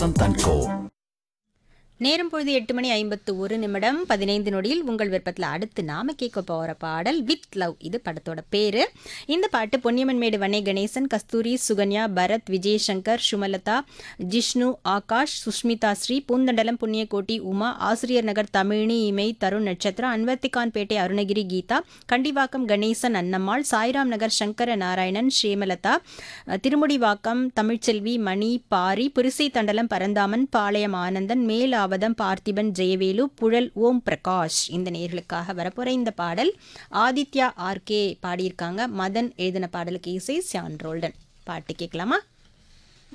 Vasanth and கோ நேரம் பொழுது எட்டு மணி ஐம்பத்து ஒரு நிமிடம் பதினைந்து நொடியில் உங்கள் விருப்பத்தில் அடுத்து நாம கேட்க போகிற பாடல் வித் லவ் இது படத்தோட பேரு இந்த பாட்டு பொன்னியம்மன் மேடு வனே கணேசன் கஸ்தூரி சுகன்யா பரத் விஜயசங்கர் சுமலதா ஜிஷ்ணு ஆகாஷ் சுஷ்மிதா ஸ்ரீ பூந்தண்டலம் புண்ணியகோட்டி உமா ஆசிரியர் நகர் தமிழினி இமை தருண் நட்சத்திரா அன்வர்த்திகான்பேட்டை அருணகிரி கீதா கண்டிவாக்கம் கணேசன் அன்னம்மாள் சாய்ராம் நகர் சங்கர நாராயணன் ஸ்ரீமலதா திருமுடிவாக்கம் தமிழ்ச்செல்வி மணி பாரி புரிசை தண்டலம் பரந்தாமன் பாளையம் ஆனந்தன் மேலாவதம் பார்த்திபன் ஜெயவேலு புழல் ஓம் பிரகாஷ் இந்த நேர்களுக்காக வரப்போற இந்த பாடல் ஆதித்யா ஆர்கே பாடியிருக்காங்க மதன் எழுதின பாடலுக்கு இசை சியான் ரோல்டன் பாட்டு கேட்கலாமா